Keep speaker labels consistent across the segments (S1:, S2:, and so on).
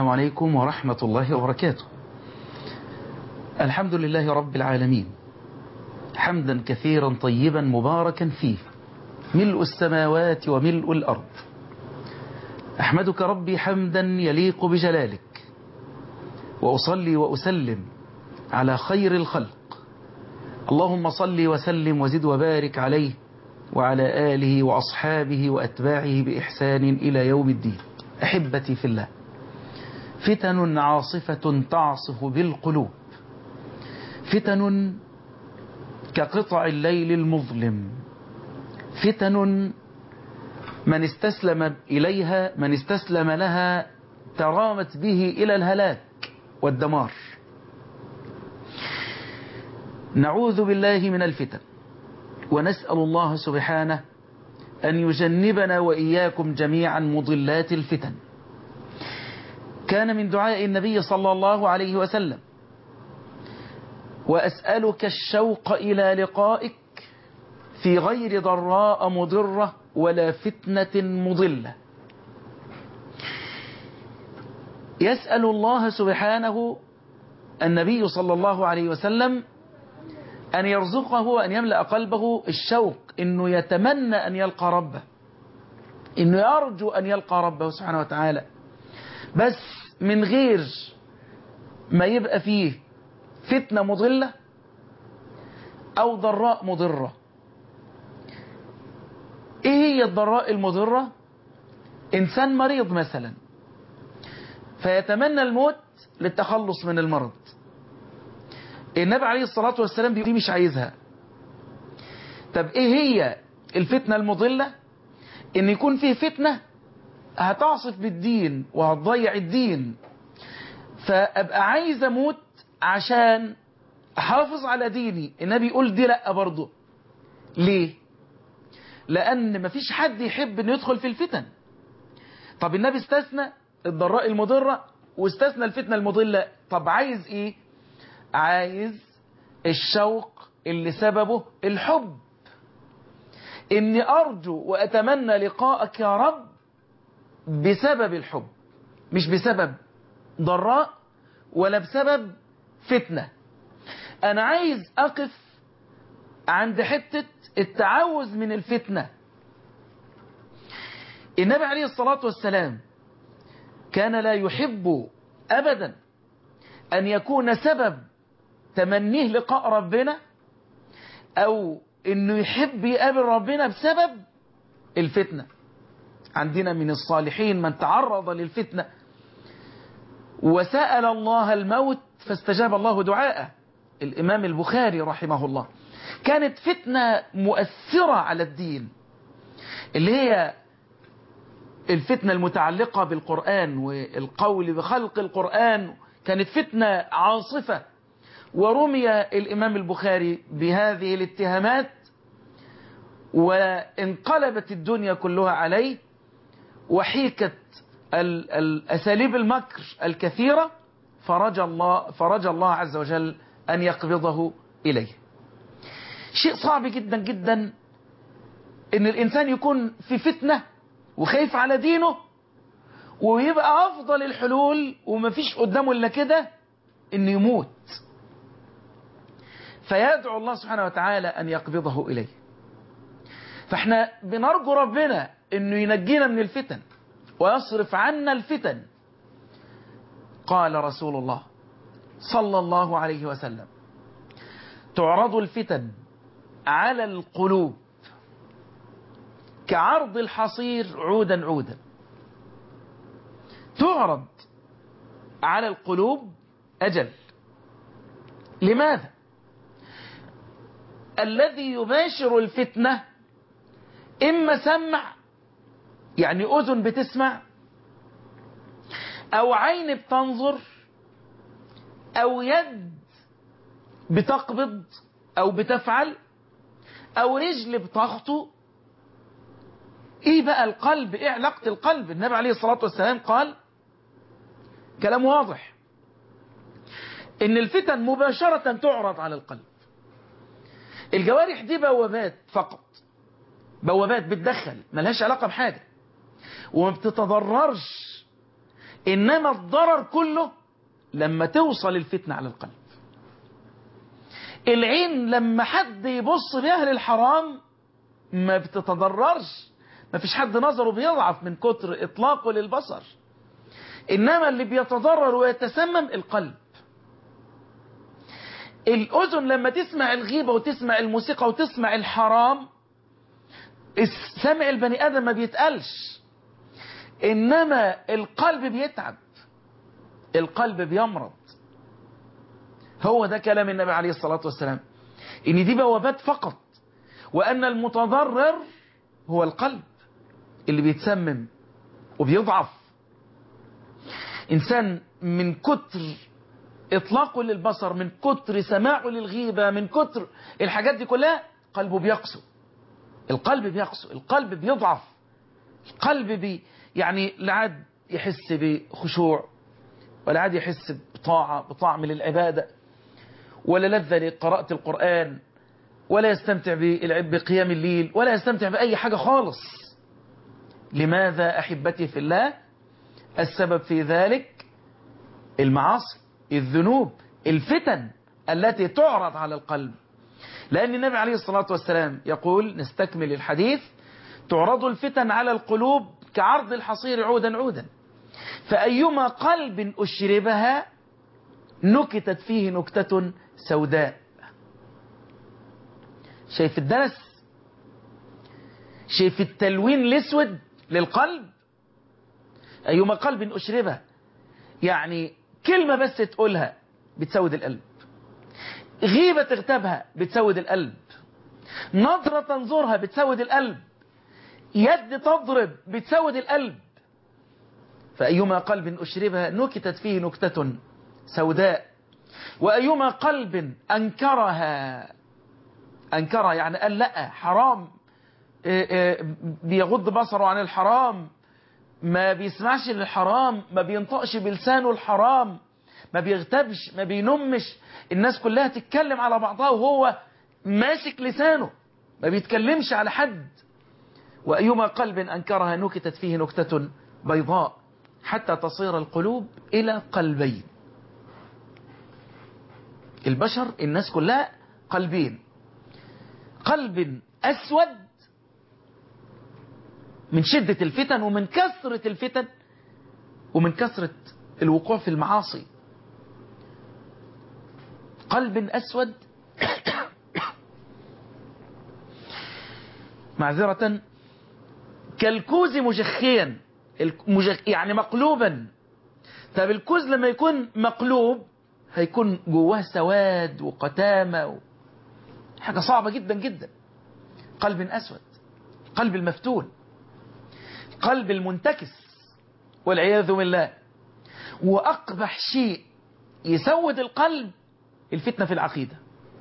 S1: عليكم ورحمة الله وبركاته الحمد لله رب العالمين حمدا كثيرا طيبا مباركا فيه ملء السماوات وملء الأرض أحمدك ربي حمدا يليق بجلالك وأصلي وأسلم على خير الخلق اللهم صل وسلم وزد وبارك عليه وعلى آله وأصحابه وأتباعه بإحسان إلى يوم الدين أحبتي في الله فتن عاصفة تعصف بالقلوب فتن كقطع الليل المظلم فتن من استسلم إليها من استسلم لها ترامت به إلى الهلاك والدمار نعوذ بالله من الفتن ونسأل الله سبحانه أن يجنبنا وإياكم جميعا مضلات الفتن كان من دعاء النبي صلى الله عليه وسلم وأسألك الشوق إلى لقائك في غير ضراء مضرة ولا فتنة مضلة يسأل الله سبحانه النبي صلى الله عليه وسلم أن يرزقه وأن يملأ قلبه الشوق إنه يتمنى أن يلقى ربه إنه يرجو أن يلقى ربه سبحانه وتعالى بس من غير ما يبقى فيه فتنة مضلة أو ضراء مضرة إيه هي الضراء المضرة إنسان مريض مثلا فيتمنى الموت للتخلص من المرض النبي عليه الصلاة والسلام دي مش عايزها طب ايه هي الفتنة المضلة ان يكون فيه فتنة هتعصف بالدين وهتضيع الدين فابقى عايز اموت عشان احافظ على ديني النبي يقول دي لا برضه ليه لان مفيش حد يحب انه يدخل في الفتن طب النبي استثنى الضراء المضرة واستثنى الفتنة المضلة طب عايز ايه عايز الشوق اللي سببه الحب اني ارجو واتمنى لقاءك يا رب بسبب الحب مش بسبب ضراء ولا بسبب فتنة انا عايز اقف عند حتة التعوذ من الفتنة النبي عليه الصلاة والسلام كان لا يحب ابدا ان يكون سبب تمنيه لقاء ربنا او انه يحب يقابل ربنا بسبب الفتنة عندنا من الصالحين من تعرض للفتنة وسأل الله الموت فاستجاب الله دعاءه الإمام البخاري رحمه الله كانت فتنة مؤثرة على الدين اللي هي الفتنة المتعلقة بالقرآن والقول بخلق القرآن كانت فتنة عاصفة ورمي الإمام البخاري بهذه الاتهامات وانقلبت الدنيا كلها عليه وحيكت الأساليب المكر الكثيرة فرجى الله, فرجى الله عز وجل أن يقبضه إليه شيء صعب جدا جدا ان الإنسان يكون في فتنة وخايف على دينه ويبقى أفضل الحلول ومفيش قدامه إلا كده إنه يموت فيدعو الله سبحانه وتعالى أن يقبضه إليه فاحنا بنرجو ربنا أنه ينجينا من الفتن ويصرف عنا الفتن قال رسول الله صلى الله عليه وسلم تعرض الفتن على القلوب كعرض الحصير عودا عودا تعرض على القلوب أجل لماذا الذي يباشر الفتنة إما سمع يعني أذن بتسمع أو عين بتنظر أو يد بتقبض أو بتفعل أو رجل بتخطو إيه بقى القلب إيه علاقة القلب النبي عليه الصلاة والسلام قال كلام واضح إن الفتن مباشرة تعرض على القلب الجوارح دي بوابات فقط بوابات بتدخل ملهاش علاقة بحاجة وما بتتضررش إنما الضرر كله لما توصل الفتنة على القلب العين لما حد يبص بيها للحرام ما بتتضررش ما فيش حد نظره بيضعف من كتر إطلاقه للبصر إنما اللي بيتضرر ويتسمم القلب الأذن لما تسمع الغيبة وتسمع الموسيقى وتسمع الحرام سمع البني آدم ما بيتقلش إنما القلب بيتعب القلب بيمرض هو ده كلام النبي عليه الصلاة والسلام إن دي بوابات فقط وأن المتضرر هو القلب اللي بيتسمم وبيضعف إنسان من كتر إطلاقه للبصر من كتر سماعه للغيبة من كتر الحاجات دي كلها قلبه بيقسو القلب بيقسو القلب بيضعف القلب بي يعني لا عاد يحس بخشوع ولا عاد يحس بطاعة بطعم للعبادة ولا لذة لقراءة القرآن ولا يستمتع بقيام الليل ولا يستمتع بأي حاجة خالص لماذا أحبتي في الله السبب في ذلك المعاصي الذنوب الفتن التي تعرض على القلب لأن النبي عليه الصلاة والسلام يقول نستكمل الحديث تعرض الفتن على القلوب كعرض الحصير عودا عودا فأيما قلب أشربها نكتت فيه نكتة سوداء شايف الدنس شايف التلوين الاسود للقلب أيما قلب أشربها يعني كلمة بس تقولها بتسود القلب غيبة تغتابها بتسود القلب نظرة تنظرها بتسود القلب يد تضرب بتسود القلب فأيما قلب أشربها نكتت فيه نكتة سوداء وأيما قلب أنكرها أنكرها يعني قال لا حرام بيغض بصره عن الحرام ما بيسمعش للحرام ما بينطقش بلسانه الحرام ما بيغتبش ما بينمش الناس كلها تتكلم على بعضها وهو ماسك لسانه ما بيتكلمش على حد وأيما قلب أنكرها نكتت فيه نكتة بيضاء حتى تصير القلوب إلى قلبين البشر الناس كلها قلبين قلب أسود من شدة الفتن ومن كثرة الفتن ومن كثرة الوقوع في المعاصي قلب أسود معذرة كالكوز مجخيا المجخ يعني مقلوبا طب الكوز لما يكون مقلوب هيكون جواه سواد وقتامة و... حاجة صعبة جدا جدا قلب أسود قلب المفتون قلب المنتكس والعياذ بالله وأقبح شيء يسود القلب الفتنة في العقيدة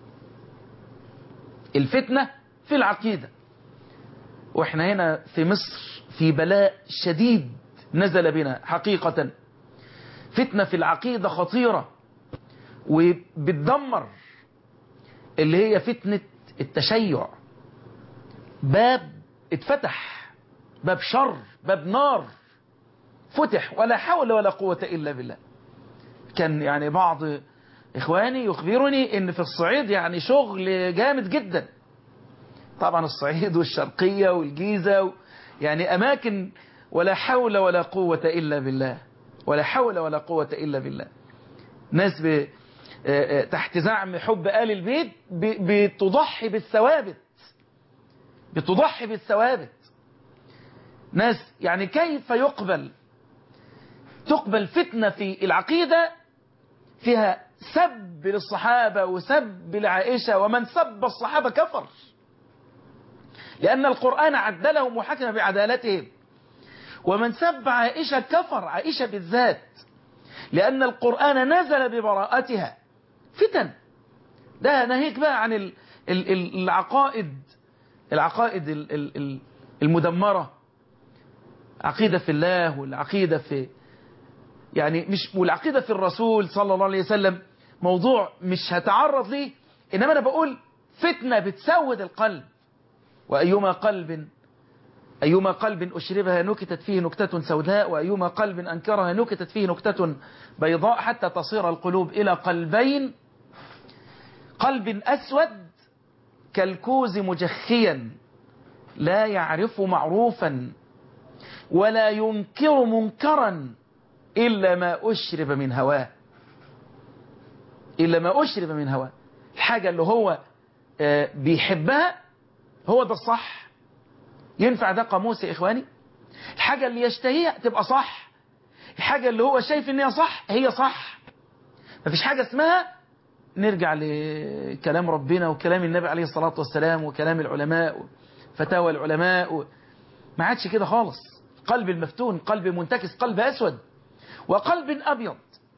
S1: الفتنة في العقيدة واحنا هنا في مصر في بلاء شديد نزل بنا حقيقة فتنة في العقيدة خطيرة وبتدمر اللي هي فتنة التشيع باب اتفتح باب شر باب نار فتح ولا حول ولا قوة إلا بالله كان يعني بعض إخواني يخبرني إن في الصعيد يعني شغل جامد جدا طبعا الصعيد والشرقية والجيزة و يعني أماكن ولا حول ولا قوة إلا بالله ولا حول ولا قوة إلا بالله ناس ب... تحت زعم حب آل البيت بتضحي بالثوابت بتضحي بالثوابت ناس يعني كيف يقبل تقبل فتنة في العقيدة فيها سب للصحابة وسب لعائشة ومن سب الصحابة كفر لأن القرآن عدلهم وحكم بعدالتهم ومن سب عائشة كفر عائشة بالذات لأن القرآن نزل ببراءتها فتن ده ناهيك بقى عن ال ال ال العقائد العقائد ال ال المدمرة عقيدة في الله والعقيدة في يعني مش والعقيدة في الرسول صلى الله عليه وسلم موضوع مش هتعرض ليه إنما أنا بقول فتنة بتسود القلب وأيما قلب أيما قلب أشربها نكتت فيه نكتة سوداء وأيما قلب أنكرها نكتت فيه نكتة بيضاء حتى تصير القلوب إلى قلبين قلب أسود كالكوز مجخيا لا يعرف معروفا ولا ينكر منكرا إلا ما أشرب من هواه إلا ما أشرب من هواه الحاجة اللي هو بيحبها هو ده الصح ينفع ده قاموس يا إخواني الحاجة اللي يشتهيها تبقى صح الحاجة اللي هو شايف ان هي صح هي صح مفيش حاجة اسمها نرجع لكلام ربنا وكلام النبي عليه الصلاة والسلام وكلام العلماء فتاوى العلماء ما عادش كده خالص قلب المفتون قلب منتكس قلب أسود وقلب أبيض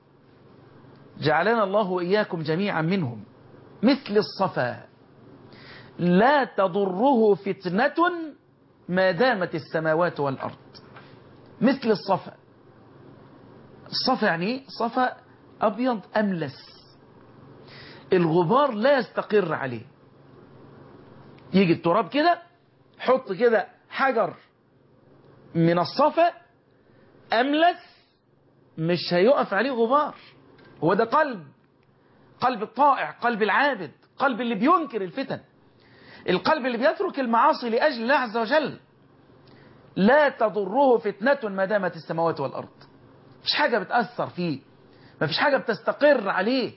S1: جعلنا الله وإياكم جميعا منهم مثل الصفا لا تضره فتنة ما دامت السماوات والأرض مثل الصفا الصفا يعني ايه صفا أبيض أملس الغبار لا يستقر عليه يجي التراب كده حط كده حجر من الصفا أملس مش هيقف عليه غبار هو ده قلب قلب الطائع قلب العابد قلب اللي بينكر الفتن القلب اللي بيترك المعاصي لأجل الله عز وجل لا تضره فتنة ما دامت السماوات والأرض مفيش حاجة بتأثر فيه مفيش حاجة بتستقر عليه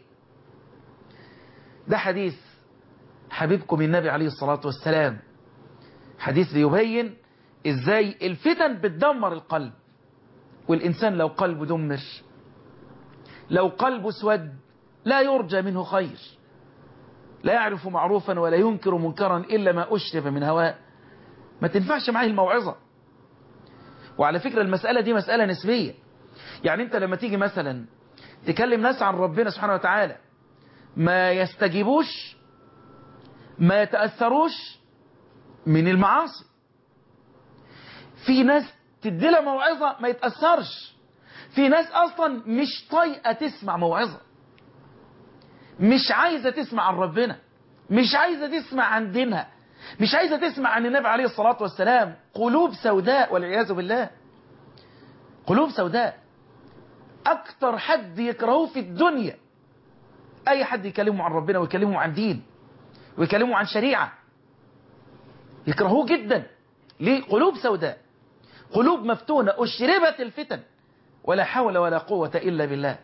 S1: ده حديث حبيبكم النبي عليه الصلاة والسلام حديث بيبين ازاي الفتن بتدمر القلب والإنسان لو قلبه دمر لو قلبه اسود لا يرجى منه خير لا يعرف معروفا ولا ينكر منكرا إلا ما أشرف من هواء ما تنفعش معاه الموعظة وعلى فكرة المسألة دي مسألة نسبية يعني انت لما تيجي مثلا تكلم ناس عن ربنا سبحانه وتعالى ما يستجيبوش ما يتأثروش من المعاصي في ناس تدي لها موعظة ما يتأثرش في ناس أصلا مش طايقة تسمع موعظة مش عايزة تسمع عن ربنا مش عايزة تسمع عن دينها مش عايزة تسمع عن النبي عليه الصلاة والسلام قلوب سوداء والعياذ بالله قلوب سوداء أكتر حد يكرهه في الدنيا أي حد يكلمه عن ربنا ويكلمه عن دين ويكلمه عن شريعة يكرهوه جدا ليه قلوب سوداء قلوب مفتونة أشربت الفتن ولا حول ولا قوة إلا بالله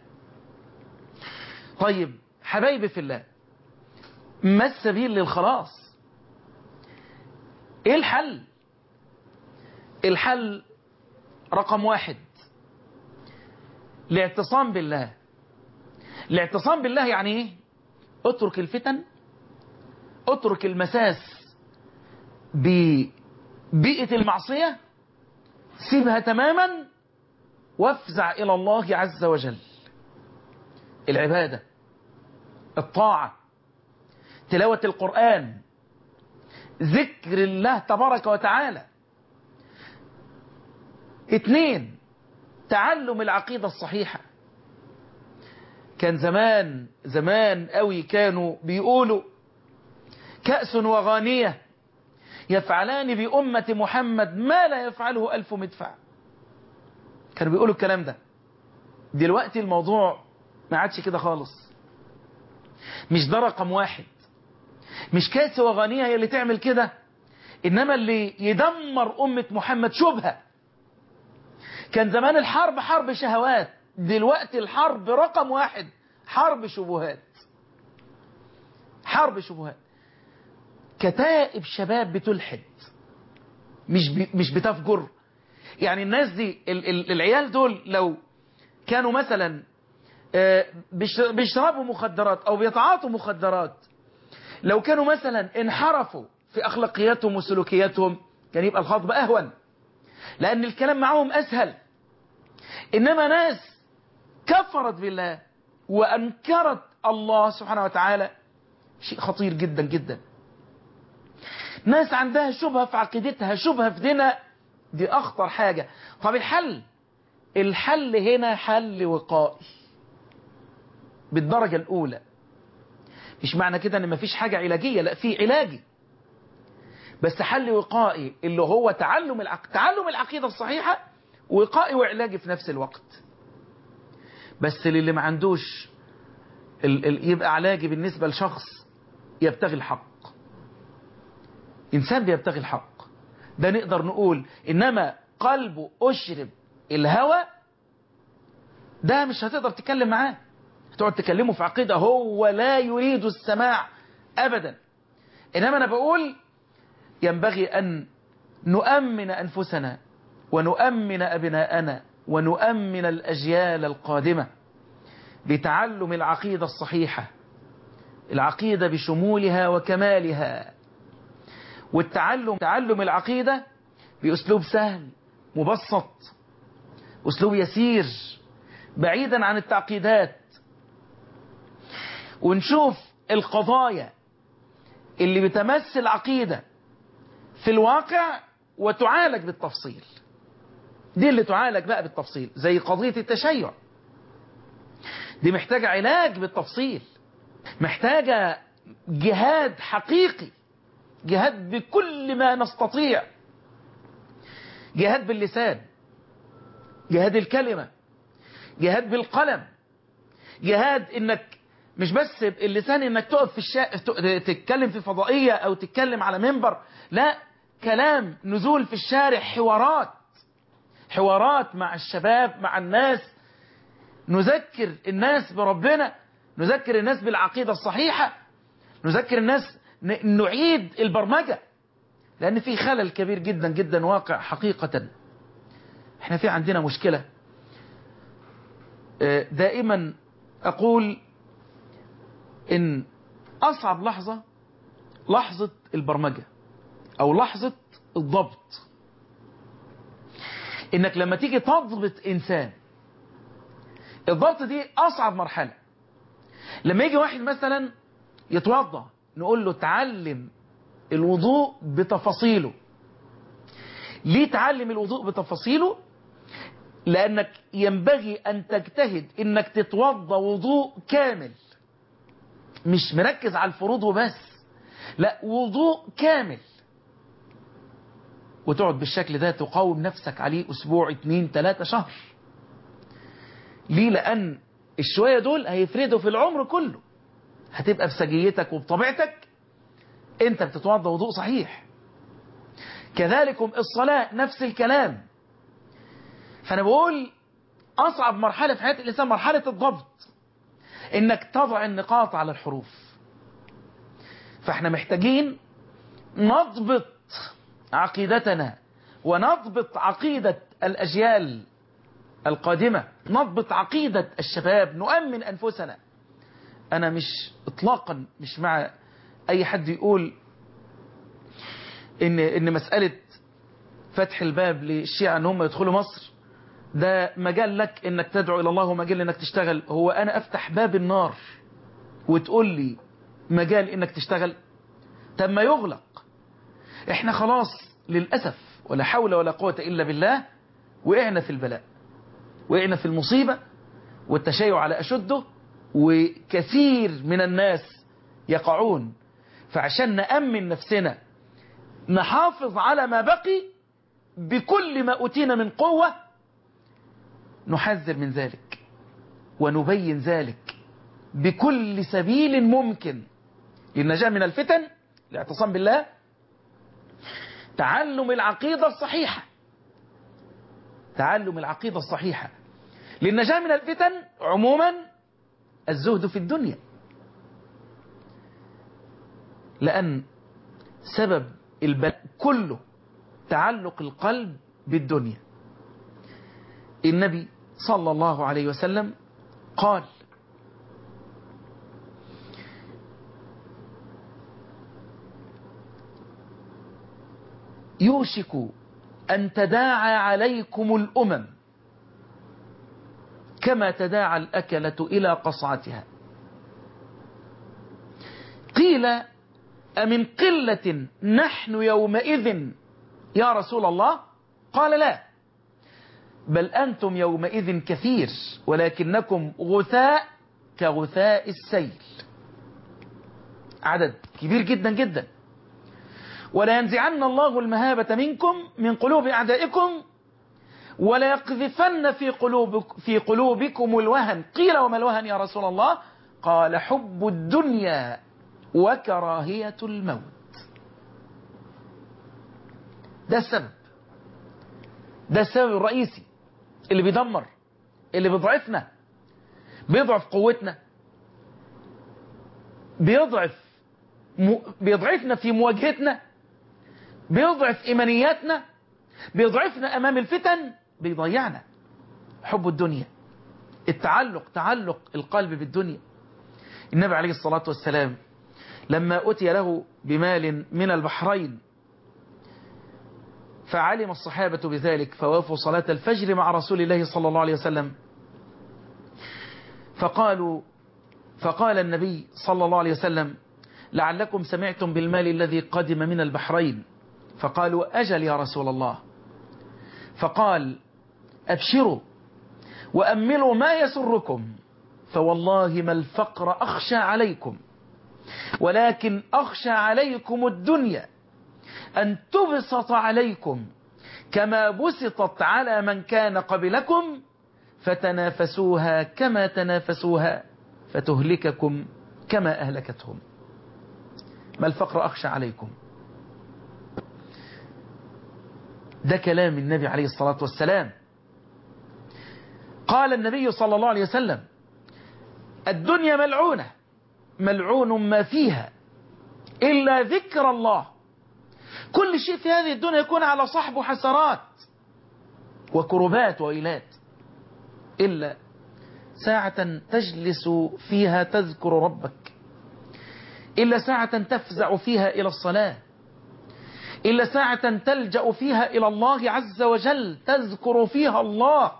S1: طيب حبايبي في الله ما السبيل للخلاص ايه الحل الحل رقم واحد الاعتصام بالله الاعتصام بالله يعني ايه اترك الفتن اترك المساس ببيئة المعصية سيبها تماما وافزع إلى الله عز وجل العبادة الطاعة تلاوة القرآن ذكر الله تبارك وتعالى اثنين تعلم العقيدة الصحيحة كان زمان زمان قوي كانوا بيقولوا كأس وغانية يفعلان بأمة محمد ما لا يفعله ألف مدفع كانوا بيقولوا الكلام ده دلوقتي الموضوع ما عادش كده خالص مش ده رقم واحد مش كاس وغانية هي اللي تعمل كده إنما اللي يدمر أمة محمد شبهة كان زمان الحرب حرب شهوات دلوقتي الحرب رقم واحد حرب شبهات حرب شبهات كتائب شباب بتلحد مش مش بتفجر يعني الناس دي ال ال العيال دول لو كانوا مثلا بيشربوا مخدرات او بيتعاطوا مخدرات لو كانوا مثلا انحرفوا في اخلاقياتهم وسلوكياتهم كان يبقى الخطب اهون لان الكلام معهم اسهل انما ناس كفرت بالله وانكرت الله سبحانه وتعالى شيء خطير جدا جدا ناس عندها شبهة في عقيدتها شبهة في دينها دي أخطر حاجة طب الحل الحل هنا حل وقائي بالدرجة الأولى مش معنى كده ان مفيش حاجة علاجية لا في علاجي بس حل وقائي اللي هو تعلم العق... تعلم العقيدة الصحيحة وقائي وعلاجي في نفس الوقت بس للي ما عندوش ال... ال... يبقى علاجي بالنسبة لشخص يبتغي الحق إنسان بيبتغي الحق ده نقدر نقول إنما قلبه أشرب الهوى ده مش هتقدر تتكلم معاه هتقعد تكلمه في عقيدة هو لا يريد السماع أبدا إنما أنا بقول ينبغي أن نؤمن أنفسنا ونؤمن أبناءنا ونؤمن الأجيال القادمة بتعلم العقيدة الصحيحة العقيدة بشمولها وكمالها والتعلم تعلم العقيدة بأسلوب سهل مبسط أسلوب يسير بعيدا عن التعقيدات ونشوف القضايا اللي بتمثل عقيدة في الواقع وتعالج بالتفصيل دي اللي تعالج بقى بالتفصيل زي قضية التشيع دي محتاجة علاج بالتفصيل محتاجة جهاد حقيقي جهاد بكل ما نستطيع جهاد باللسان جهاد الكلمة جهاد بالقلم جهاد انك مش بس اللسان انك تقف في الشا... تتكلم في فضائية او تتكلم على منبر لا كلام نزول في الشارع حوارات حوارات مع الشباب مع الناس نذكر الناس بربنا نذكر الناس بالعقيدة الصحيحة نذكر الناس نعيد البرمجة لأن في خلل كبير جدا جدا واقع حقيقة احنا في عندنا مشكلة دائما أقول إن أصعب لحظة لحظة البرمجة أو لحظة الضبط إنك لما تيجي تضبط إنسان الضبط دي أصعب مرحلة لما يجي واحد مثلا يتوضى نقول له تعلم الوضوء بتفاصيله ليه تعلم الوضوء بتفاصيله لأنك ينبغي أن تجتهد إنك تتوضى وضوء كامل مش مركز على الفروض وبس لا وضوء كامل وتقعد بالشكل ده تقاوم نفسك عليه أسبوع اتنين تلاتة شهر ليه لأن الشوية دول هيفردوا في العمر كله هتبقى بسجيتك وبطبيعتك انت بتتوضى وضوء صحيح كذلكم الصلاة نفس الكلام فأنا بقول أصعب مرحلة في حياة الإنسان مرحلة الضبط إنك تضع النقاط على الحروف فإحنا محتاجين نضبط عقيدتنا ونضبط عقيدة الأجيال القادمة نضبط عقيدة الشباب نؤمن أنفسنا أنا مش إطلاقا مش مع أي حد يقول إن, إن مسألة فتح الباب للشيعة أن هم يدخلوا مصر ده مجال لك انك تدعو الى الله ومجال انك تشتغل هو انا افتح باب النار وتقول لي مجال انك تشتغل طب ما يغلق احنا خلاص للأسف ولا حول ولا قوة الا بالله وقعنا في البلاء وقعنا في المصيبة والتشيع على اشده وكثير من الناس يقعون فعشان نأمن نفسنا نحافظ على ما بقي بكل ما أتينا من قوة نحذر من ذلك ونبين ذلك بكل سبيل ممكن للنجاة من الفتن الاعتصام بالله تعلم العقيدة الصحيحة تعلم العقيدة الصحيحة للنجاة من الفتن عموما الزهد في الدنيا لأن سبب البلاء كله تعلق القلب بالدنيا النبي صلى الله عليه وسلم قال يوشك أن تداعى عليكم الأمم كما تداعى الأكلة إلى قصعتها قيل أمن قلة نحن يومئذ يا رسول الله قال لا بل أنتم يومئذ كثير ولكنكم غثاء كغثاء السيل عدد كبير جدا جدا ولا ينزعن الله المهابة منكم من قلوب أعدائكم ولا يقذفن في, قلوبك في قلوبكم الوهن قيل وما الوهن يا رسول الله قال حب الدنيا وكراهية الموت ده السبب ده السبب الرئيسي اللي بيدمر اللي بيضعفنا بيضعف قوتنا بيضعف م... بيضعفنا في مواجهتنا بيضعف إيمانياتنا بيضعفنا أمام الفتن بيضيعنا حب الدنيا التعلق تعلق القلب بالدنيا النبي عليه الصلاة والسلام لما أتي له بمال من البحرين فعلم الصحابة بذلك فوافوا صلاة الفجر مع رسول الله صلى الله عليه وسلم فقالوا فقال النبي صلى الله عليه وسلم لعلكم سمعتم بالمال الذي قدم من البحرين فقالوا أجل يا رسول الله فقال أبشروا وأملوا ما يسركم فوالله ما الفقر أخشى عليكم ولكن أخشى عليكم الدنيا أن تبسط عليكم كما بسطت على من كان قبلكم فتنافسوها كما تنافسوها فتهلككم كما أهلكتهم ما الفقر أخشى عليكم ده كلام النبي عليه الصلاة والسلام قال النبي صلى الله عليه وسلم الدنيا ملعونة ملعون ما فيها إلا ذكر الله كل شيء في هذه الدنيا يكون على صحبه حسرات وكربات وإيلات إلا ساعة تجلس فيها تذكر ربك إلا ساعة تفزع فيها إلى الصلاة إلا ساعة تلجأ فيها إلى الله عز وجل تذكر فيها الله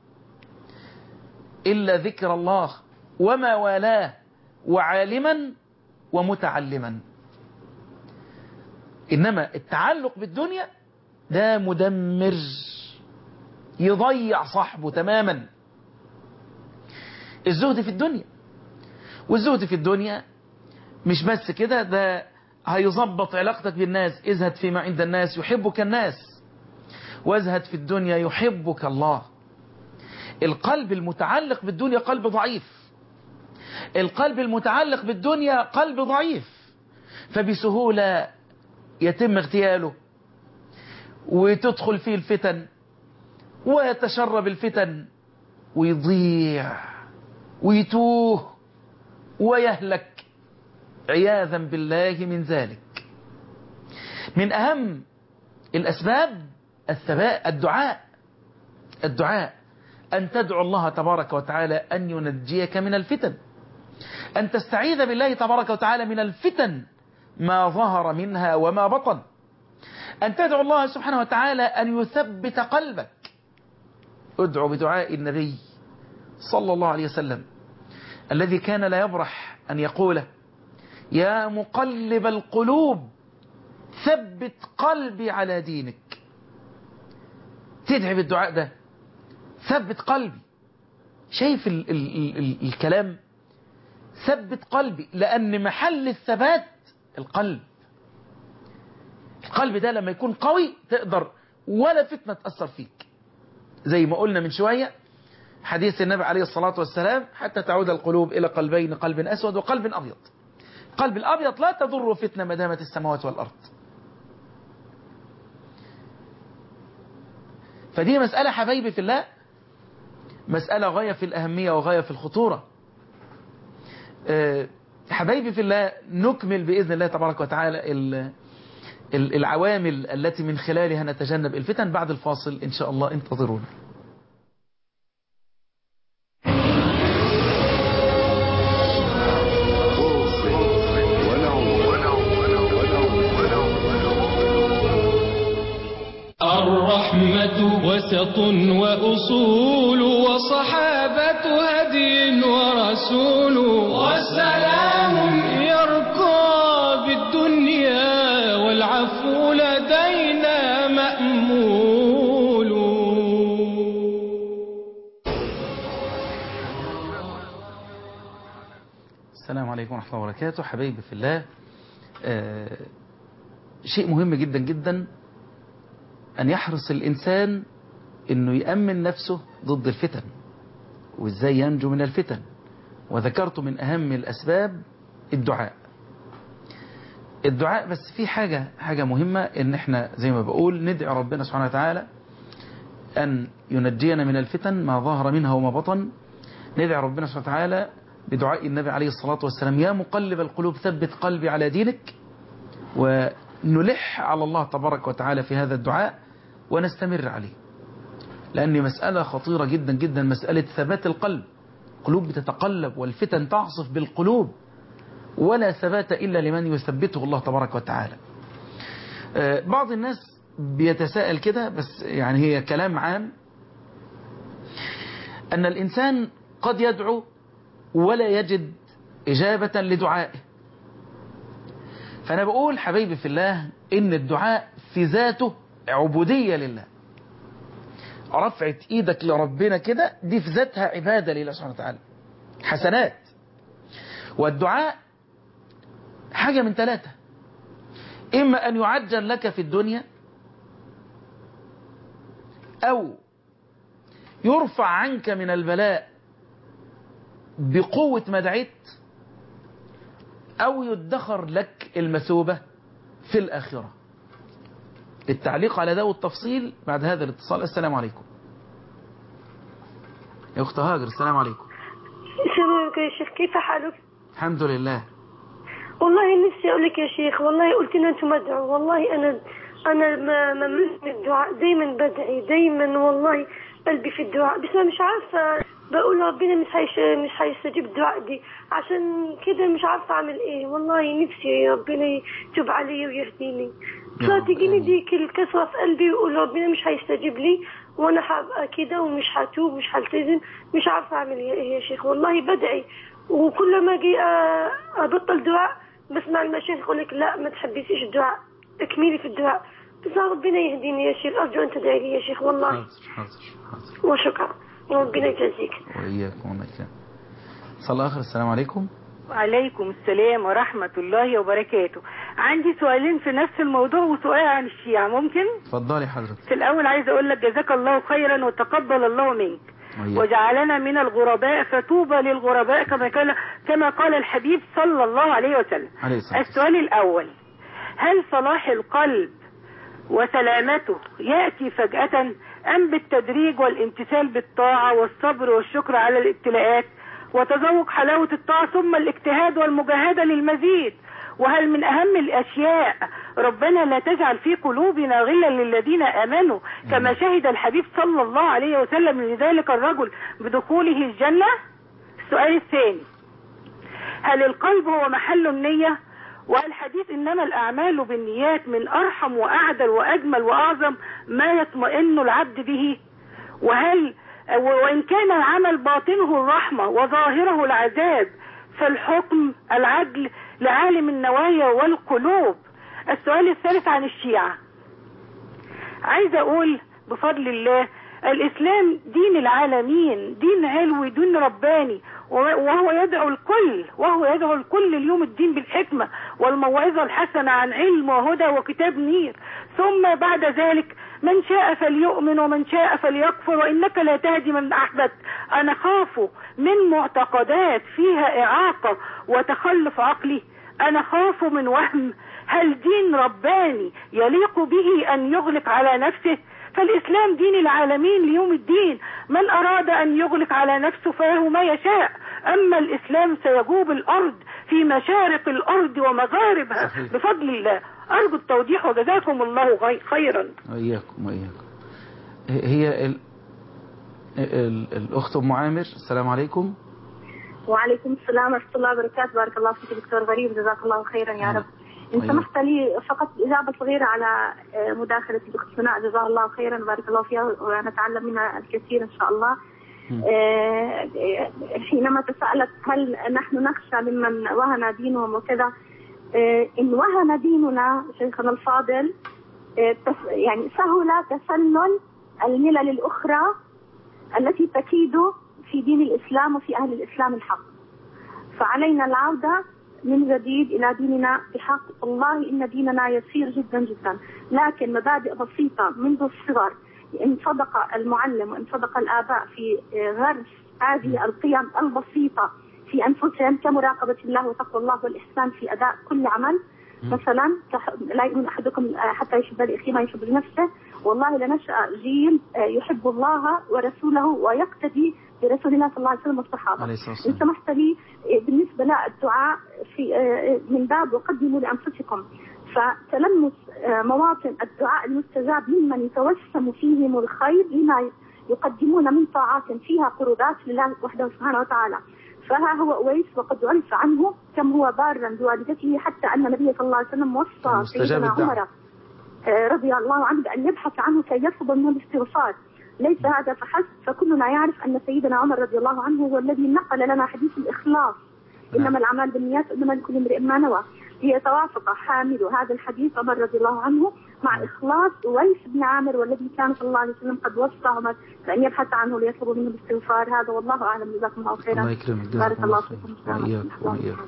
S1: إلا ذكر الله وما والاه وعالما ومتعلما إنما التعلق بالدنيا ده مدمر يضيع صاحبه تماما الزهد في الدنيا والزهد في الدنيا مش بس كده ده هيظبط علاقتك بالناس ازهد فيما عند الناس يحبك الناس وازهد في الدنيا يحبك الله القلب المتعلق بالدنيا قلب ضعيف القلب المتعلق بالدنيا قلب ضعيف فبسهولة يتم اغتياله وتدخل فيه الفتن ويتشرب الفتن ويضيع ويتوه ويهلك عياذا بالله من ذلك من أهم الأسباب الثباء الدعاء الدعاء أن تدعو الله تبارك وتعالى أن ينجيك من الفتن أن تستعيذ بالله تبارك وتعالى من الفتن ما ظهر منها وما بطن أن تدعو الله سبحانه وتعالى أن يثبت قلبك ادعو بدعاء النبي صلى الله عليه وسلم الذي كان لا يبرح أن يقوله يا مقلب القلوب ثبت قلبي على دينك تدعي بالدعاء ده ثبت قلبي شايف ال ال ال ال الكلام ثبت قلبي لأن محل الثبات القلب القلب ده لما يكون قوي تقدر ولا فتنة تأثر فيك زي ما قلنا من شوية حديث النبي عليه الصلاة والسلام حتى تعود القلوب إلى قلبين قلب أسود وقلب أبيض قلب الأبيض لا تضر فتنة ما دامت السماوات والأرض فدي مسألة حبايبي في الله مسألة غاية في الأهمية وغاية في الخطورة حبايبي في الله نكمل بإذن الله تبارك وتعالى العوامل التي من خلالها نتجنب الفتن بعد الفاصل إن شاء الله انتظرونا
S2: الرحمة وسط وأصول وصحابة هدي ورسول والسلام يرقى بالدنيا والعفو لدينا مأمول
S1: السلام عليكم ورحمة الله وبركاته حبايبي في الله آه شيء مهم جدا جدا أن يحرص الإنسان أنه يأمن نفسه ضد الفتن وإزاي ينجو من الفتن وذكرت من أهم الأسباب الدعاء الدعاء بس في حاجة حاجة مهمة ان احنا زي ما بقول ندعي ربنا سبحانه وتعالى ان ينجينا من الفتن ما ظهر منها وما بطن ندعي ربنا سبحانه وتعالى بدعاء النبي عليه الصلاة والسلام يا مقلب القلوب ثبت قلبي على دينك ونلح على الله تبارك وتعالى في هذا الدعاء ونستمر عليه لأن مسألة خطيرة جدا جدا مسألة ثبات القلب قلوب بتتقلب والفتن تعصف بالقلوب ولا ثبات إلا لمن يثبته الله تبارك وتعالى بعض الناس بيتساءل كده بس يعني هي كلام عام أن الإنسان قد يدعو ولا يجد إجابة لدعائه فأنا بقول حبيبي في الله إن الدعاء في ذاته عبودية لله رفعت إيدك لربنا كده دي في ذاتها عبادة لله سبحانه وتعالى حسنات والدعاء حاجة من ثلاثة إما أن يعجل لك في الدنيا أو يرفع عنك من البلاء بقوة ما دعيت أو يدخر لك المثوبة في الآخرة التعليق على ده والتفصيل بعد هذا الاتصال السلام عليكم يا أخت هاجر السلام عليكم
S3: شلونك يا شيخ كيف حالك
S1: الحمد لله
S3: والله نفسي اقول لك يا شيخ والله قلت لنا انتم ادعوا والله انا انا ما مملوك من الدعاء دايما بدعي دايما والله قلبي في الدعاء بس انا مش عارفه بقول ربنا مش هيش مش هيستجيب الدعاء دي عشان كده مش عارفه اعمل ايه والله نفسي ربنا يتوب علي ويهديني
S1: يا رب
S3: فتجيني
S1: آمين.
S3: ديك الكسوه في قلبي ويقول ربنا مش هيستجيب لي وانا هبقى كده ومش هتوب مش هلتزم مش عارفه اعمل ايه يا شيخ والله بدعي وكل ما اجي أ- ابطل دعاء بسمع المشايخ يقول لك لا ما تحبسيش الدعاء اكملي في الدعاء بس ربنا يهديني يا شيخ ارجو ان تدعي لي يا شيخ والله
S1: حاضر حاضر حاضر
S3: وشكرا ربنا يجازيك
S1: وإياكم وإياكم صلى آخر السلام عليكم
S4: وعليكم السلام ورحمة الله وبركاته عندي سؤالين في نفس الموضوع وسؤال عن الشيعة ممكن
S1: اتفضلي حضرتك
S4: في الأول عايز أقول لك جزاك الله خيرا وتقبل الله منك
S1: وإياكم.
S4: وجعلنا من الغرباء فطوبى للغرباء كما قال كما قال الحبيب صلى الله عليه وسلم
S1: عليه الصلاة والسلام
S4: السؤال الأول هل صلاح القلب وسلامته يأتي فجأة أم بالتدريج والامتثال بالطاعة والصبر والشكر على الابتلاءات وتذوق حلاوة الطاعة ثم الاجتهاد والمجاهدة للمزيد وهل من أهم الأشياء ربنا لا تجعل في قلوبنا غلا للذين آمنوا كما شهد الحبيب صلى الله عليه وسلم لذلك الرجل بدخوله الجنة السؤال الثاني هل القلب هو محل النية والحديث إنما الأعمال بالنيات من أرحم وأعدل وأجمل وأعظم ما يطمئن العبد به وهل وإن كان العمل باطنه الرحمة وظاهره العذاب فالحكم العدل لعالم النوايا والقلوب السؤال الثالث عن الشيعة عايز أقول بفضل الله الإسلام دين العالمين دين علوي دين رباني وهو يدعو الكل وهو يدعو الكل اليوم الدين بالحكمة والموعظة الحسنة عن علم وهدى وكتاب نير ثم بعد ذلك من شاء فليؤمن ومن شاء فليكفر وإنك لا تهدي من أحببت أنا خاف من معتقدات فيها إعاقة وتخلف عقلي أنا خاف من وهم هل دين رباني يليق به أن يغلق على نفسه فالإسلام دين العالمين ليوم الدين من أراد أن يغلق على نفسه فله ما يشاء أما الإسلام سيجوب الأرض في مشارق الأرض ومغاربها
S1: صحيح.
S4: بفضل الله أرجو التوضيح وجزاكم الله غي- خيرا
S1: وإياكم وإياكم هي ال... ال... الأخت أم عامر السلام عليكم
S5: وعليكم السلام ورحمة الله وبركاته بارك الله فيك دكتور غريب جزاك الله خيرا يا رب إن
S1: طيب.
S5: سمحت لي فقط إجابة صغيرة على آه، مداخلة الأخت سناء جزاها الله خيرا بارك الله فيها ونتعلم منها الكثير إن شاء الله
S1: مم.
S5: آه، آه، حينما تساءلت هل نحن نخشى ممن وهن دينهم وكذا آه، إن وهن ديننا شيخنا الفاضل آه، تس- يعني سهل تسنن الملل الأخرى التي تكيد في دين الإسلام وفي أهل الإسلام الحق فعلينا العودة من جديد إلى ديننا بحق والله إن ديننا يسير جدا جدا لكن مبادئ بسيطة منذ الصغر إن صدق المعلم وإن صدق الآباء في غرس هذه القيم البسيطة في أنفسهم كمراقبة الله وتقوى الله والإحسان في أداء كل عمل مثلا تح- لا يؤمن أحدكم حتى يحب لأخيه ما يحب لنفسه والله لنشأ جيل يحب الله ورسوله ويقتدي برسول الله صلى الله عليه وسلم والصحابة
S1: عليه الصلاة
S5: إن
S1: والسلام
S5: سمحت لي بالنسبة للدعاء في من باب وقدموا لأنفسكم فتلمس مواطن الدعاء المستجاب ممن يتوسم فيهم الخير لما يقدمون من طاعات فيها قربات لله وحده سبحانه وتعالى فها هو أويس وقد عرف عنه كم هو بارا بوالدته حتى أن النبي صلى الله عليه وسلم وصى
S1: مستجاب
S5: سيدنا
S1: الدعوة.
S5: عمر آه، رضي الله عنه بأن يبحث عنه كي يطلب منه الاستغفار ليس هذا فحسب فكلنا يعرف أن سيدنا عمر رضي الله عنه هو الذي نقل لنا حديث الإخلاص
S1: نعم.
S5: إنما الأعمال بالنيات إنما لكل امرئ ما نوى ليتوافق حامل هذا الحديث عمر رضي الله عنه مع إخلاص أويس بن عامر والذي كان صلى الله عليه وسلم قد وصى عمر بأن يبحث عنه ليطلب منه الاستغفار هذا والله أعلم جزاكم الله خيرا
S1: الله يكرمك
S5: بارك
S1: جزاكم
S5: الله
S1: الله خير
S5: فيكم السلام
S1: وإياك
S5: عليكم.
S1: وإياك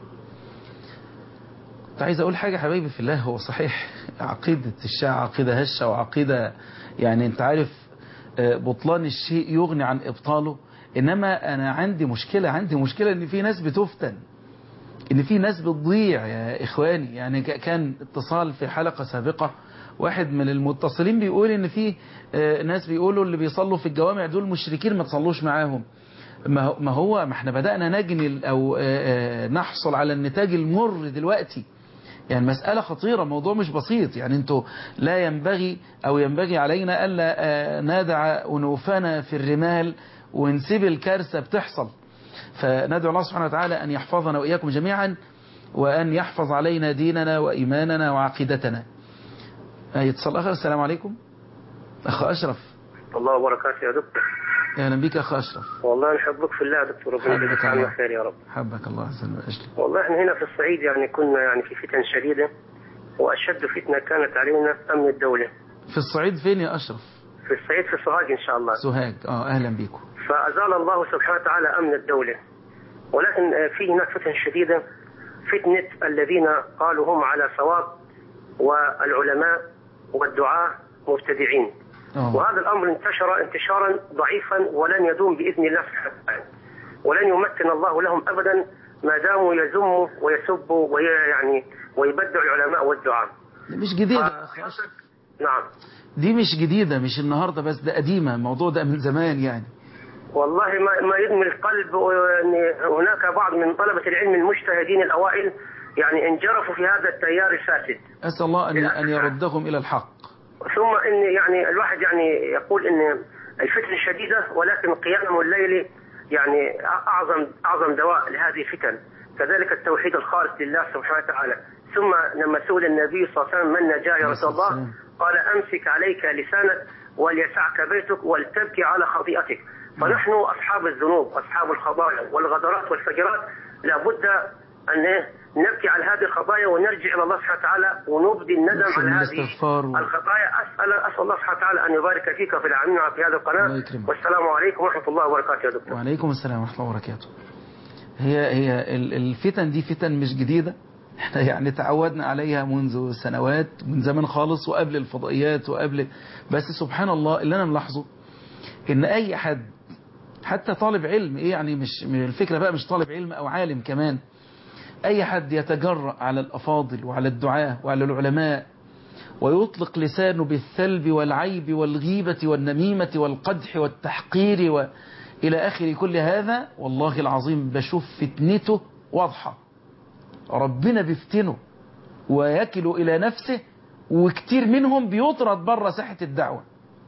S1: كنت عايز أقول حاجة حبايبي في الله هو صحيح عقيدة الشيعة عقيدة هشة وعقيدة يعني أنت عارف آه، بطلان الشيء يغني عن إبطاله إنما أنا عندي مشكلة عندي مشكلة إن في ناس بتفتن إن في ناس بتضيع يا إخواني يعني ك- كان اتصال في حلقة سابقة واحد من المتصلين بيقول إن في آه، ناس بيقولوا اللي بيصلوا في الجوامع دول مشركين ما تصلوش معاهم ما هو- ما هو ما احنا بدأنا نجني أو آه، آه، نحصل على النتاج المر دلوقتي يعني مسألة خطيرة موضوع مش بسيط يعني انتوا لا ينبغي أو ينبغي علينا ألا آه، ندع أنوفنا في الرمال ونسيب الكارثة بتحصل فندعو الله سبحانه وتعالى أن يحفظنا وإياكم جميعا وأن يحفظ علينا ديننا وإيماننا وعقيدتنا آه، يتصل أخر السلام عليكم أخ أشرف
S6: الله وبركاته يا دكتور
S1: أهلا بك أخ أشرف
S6: والله نحبك في الله يا دكتور ربنا
S1: حبك
S6: يجزيك
S1: الله.
S6: عنا خير يا رب
S1: حبك الله عز وجل
S6: والله احنا هنا في الصعيد يعني كنا يعني في فتن شديدة وأشد فتنة كانت علينا أمن الدولة
S1: في الصعيد فين يا أشرف
S6: في الصعيد في سوهاج إن شاء الله
S1: سوهاج آه أهلا بكم
S6: فأزال الله سبحانه وتعالى أمن الدولة ولكن آه، في هناك فتن شديدة فتنة الذين قالوا هم على صواب والعلماء والدعاة مبتدعين
S1: آه.
S6: وهذا الأمر انتشر انتشارا ضعيفا ولن يدوم بإذن الله سبحانه وتعالى ولن يمكن الله لهم أبدا ما داموا يذموا ويسبوا ويعني ويبدعوا العلماء والدعاء
S1: مش جديدة يا أخ أشرف
S6: نعم
S1: دي مش جديدة مش النهاردة بس ده قديمة الموضوع ده من زمان يعني
S6: والله ما ما يدمي القلب ان هناك بعض من طلبه العلم المجتهدين الاوائل يعني انجرفوا في هذا التيار الفاسد
S1: أسأل الله أن أن يردهم إلى الحق
S6: ثم ان يعني الواحد يعني يقول ان الفتن شديده ولكن قيام الليل يعني اعظم اعظم دواء لهذه الفتن كذلك التوحيد الخالص لله سبحانه وتعالى ثم لما سئل النبي صلى الله عليه وسلم من نجا يا رسول الله
S1: والسلام.
S6: قال امسك عليك لسانك وليسعك بيتك ولتبكي على خطيئتك فنحن اصحاب الذنوب اصحاب الخطايا والغدرات والفجرات لابد ان إيه؟ نبكي على هذه الخطايا ونرجع الى الله سبحانه وتعالى ونبدي الندم
S1: نكثر
S6: على
S1: من
S6: هذه
S1: الاستغفار و-
S6: الخطايا اسال اسال الله سبحانه وتعالى ان يبارك فيك وفي العاملين في هذه
S1: الله
S6: القناه
S1: يكرمك.
S6: والسلام عليكم ورحمه الله وبركاته يا دكتور
S1: وعليكم السلام ورحمة الله وبركاته هي هي ال- الفتن دي فتن مش جديدة احنا يعني تعودنا عليها منذ سنوات من زمان خالص وقبل الفضائيات وقبل بس سبحان الله اللي انا ملاحظه ان اي حد حتى طالب علم ايه يعني مش من الفكرة بقى مش طالب علم او عالم كمان اي حد يتجرأ على الافاضل وعلى الدعاة وعلى العلماء ويطلق لسانه بالثلب والعيب والغيبة والنميمة والقدح والتحقير وإلى آخر كل هذا والله العظيم بشوف فتنته واضحة ربنا بيفتنه ويكل إلى نفسه وكتير منهم بيطرد بره ساحة الدعوة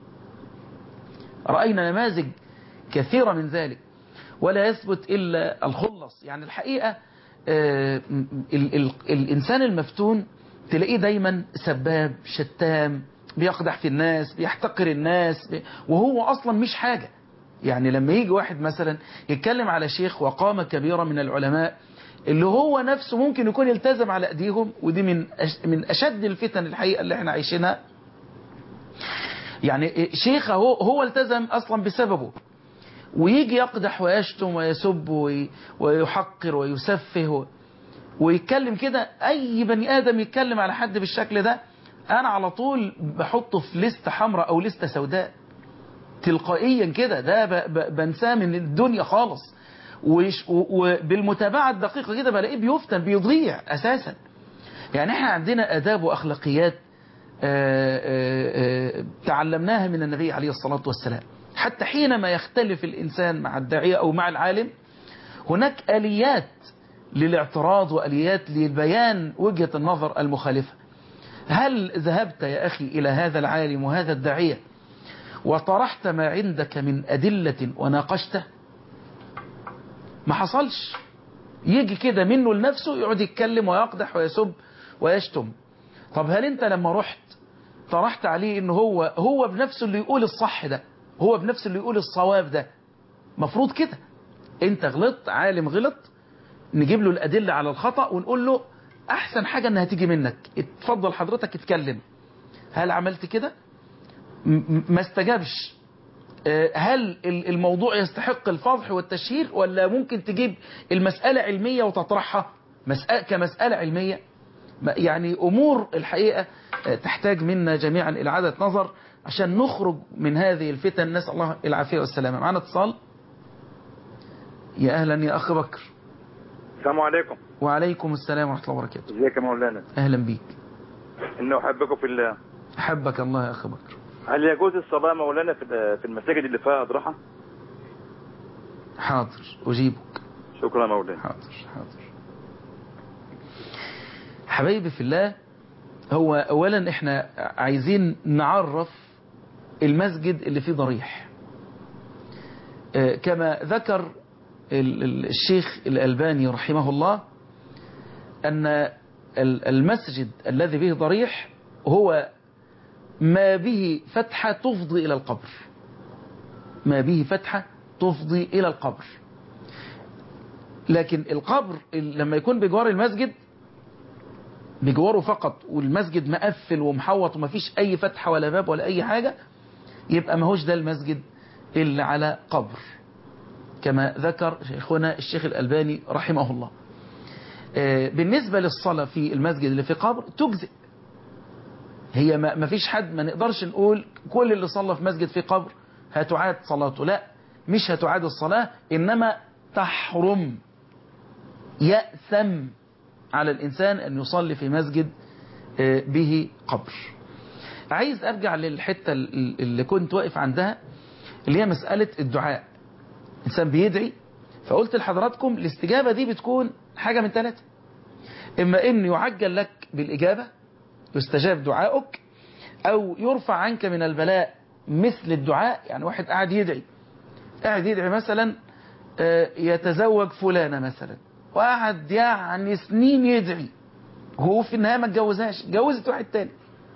S1: رأينا نماذج كثيرة من ذلك ولا يثبت إلا الخلص يعني الحقيقة آه، ال ال الإنسان المفتون تلاقيه دايما سباب شتام بيقدح في الناس بيحتقر الناس بي وهو أصلا مش حاجة يعني لما يجي واحد مثلا يتكلم على شيخ وقامة كبيرة من العلماء اللي هو نفسه ممكن يكون يلتزم على أيديهم ودي من أش من أشد الفتن الحقيقة اللي احنا عايشينها يعني شيخ هو هو التزم أصلا بسببه ويجي يقدح ويشتم ويسب وي- ويحقر ويسفه ويتكلم كده اي بني ادم يتكلم على حد بالشكل ده انا على طول بحطه في لستة حمراء او لستة سوداء تلقائيا كده ده ب- ب- بنساه من الدنيا خالص وش- و- وبالمتابعة الدقيقة كده بلاقيه بيفتن بيضيع اساسا يعني احنا عندنا اداب واخلاقيات آه، آه، آه، تعلمناها من النبي عليه الصلاة والسلام حتى حينما يختلف الإنسان مع الداعية أو مع العالم هناك آليات للاعتراض وآليات لبيان وجهة النظر المخالفة هل ذهبت يا أخي إلى هذا العالم وهذا الداعية وطرحت ما عندك من أدلة وناقشته ما حصلش يجي كده منه لنفسه يقعد يتكلم ويقدح ويسب ويشتم طب هل انت لما رحت طرحت عليه ان هو هو بنفسه اللي يقول الصح ده هو بنفسه اللي يقول الصواب ده مفروض كده انت غلطت عالم غلط نجيب له الأدلة على الخطأ ونقول له أحسن حاجة أنها تيجي منك اتفضل حضرتك اتكلم هل عملت كده م- م- ما استجابش آه، هل ال- الموضوع يستحق الفضح والتشهير ولا ممكن تجيب المسألة علمية وتطرحها مسألة كمسألة علمية ما- يعني أمور الحقيقة آه، تحتاج منا جميعا إلى عادة نظر عشان نخرج من هذه الفتن نسأل الله العافية والسلامة معنا اتصال يا أهلا يا أخ بكر
S7: السلام عليكم
S1: وعليكم السلام ورحمة الله وبركاته
S7: ازيك يا مولانا
S1: أهلا بيك
S7: انه احبكم في الله
S1: أحبك الله يا أخ بكر
S7: هل يجوز الصلاه مولانا في في المساجد اللي فيها اضرحه
S1: حاضر أجيبك
S7: شكرا مولانا
S1: حاضر حاضر حبايبي في الله هو أولا إحنا عايزين نعرف المسجد اللي فيه ضريح آه، كما ذكر ال- ال- الشيخ الألباني رحمه الله أن ال- المسجد الذي به ضريح هو ما به فتحة تفضي إلى القبر ما به فتحة تفضي إلى القبر لكن القبر ال- لما يكون بجوار المسجد بجواره فقط والمسجد مقفل ومحوط ومفيش أي فتحة ولا باب ولا أي حاجة يبقى ماهوش ده المسجد اللي على قبر كما ذكر شيخنا الشيخ الألباني رحمه الله آه، بالنسبة للصلاة في المسجد اللي في قبر تجزئ هي ما ما فيش حد ما نقدرش نقول كل اللي صلى في مسجد في قبر هتعاد صلاته لا مش هتعاد الصلاة إنما تحرم يأثم على الإنسان أن يصلي في مسجد آه، به قبر عايز أرجع للحتة ال- اللي كنت واقف عندها اللي هي مسألة الدعاء إنسان بيدعي فقلت لحضراتكم الاستجابة دي بتكون حاجة من ثلاثة إما إن يعجل لك بالإجابة يستجاب دعائك أو يرفع عنك من البلاء مثل الدعاء يعني واحد قاعد يدعي قاعد يدعي مثلا آه، يتزوج فلانة مثلا وقعد يعني سنين يدعي هو في النهاية ما اتجوزهاش اتجوزت واحد تاني